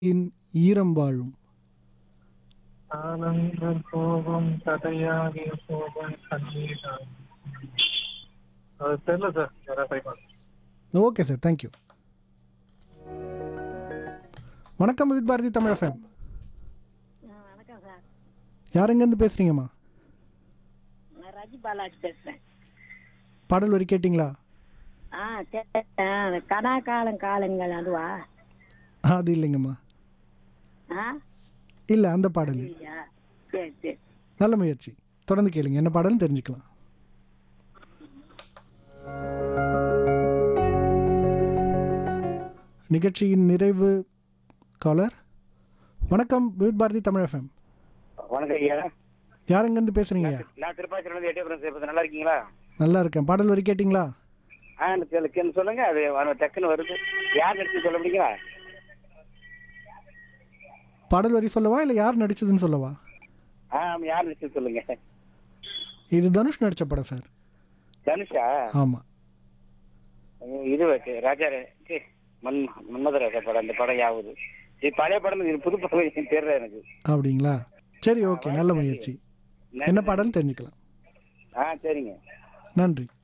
இன் ஈரம் வாழும் காலங்கள் போகும் கதையாகி போகும் கண்ணீராகும் அது தெரியல சார் யாராவது ட்ரை பண்ணுங்க ஓகே சார் தேங்க்யூ வணக்கம் வித் பாரதி தமிழ் எஃப்எம் ஆ, வணக்கம் சார் யார் எங்கேருந்து பேசுகிறீங்கம்மா நான் ரஜி பாலாஜி பேசுறேன் பாடல் வரி கேட்டிங்களா ஆ கேட்டேன் கனா காலம் காலங்கள் அதுவா அது இல்லைங்கம்மா ஆ இல்லை அந்த பாடல் இல்லை. இல்லையா சரி சரி நல்ல முயற்சி தொடர்ந்து கேளுங்க என்ன பாடல்னு தெரிஞ்சுக்கலாம் நிகழ்ச்சியின் நிறைவு காலர் வணக்கம் வித் பாரதி தமிழ் எஃப்எம் வணக்கம் ஐயா யார் எங்கேருந்து பேசுகிறீங்க நான் திருப்பாச்சியில இருந்து எட்டே பேசுறேன் நல்லா இருக்கீங்களா நல்லா இருக்கேன் பாடல் வரி கேட்டிங்களா ஆ எனக்கு சொல்லுங்க அது வர- டக்குன்னு வருது யார் நடிச்சு சொல்ல முடியுங்களா பாடல் வரி சொல்லவா இல்லை யார் நடிச்சதுன்னு சொல்லவா ஆ யார் நடிச்சு சொல்லுங்க இது தனுஷ் நடித்த படம் சார் தனுஷா ஆமாம் இது வச்சு ராஜா ரே- ச்சீ, மன் மன்மத ராஜா படம் அந்த படம் யாவது இது பழைய படம் இது புது படம் தெரியல எனக்கு அப்படிங்களா சரி ஓகே நல்ல முயற்சி என்ன பாடல்னு தெரிஞ்சுக்கலாம் ஆ சரிங்க நன்றி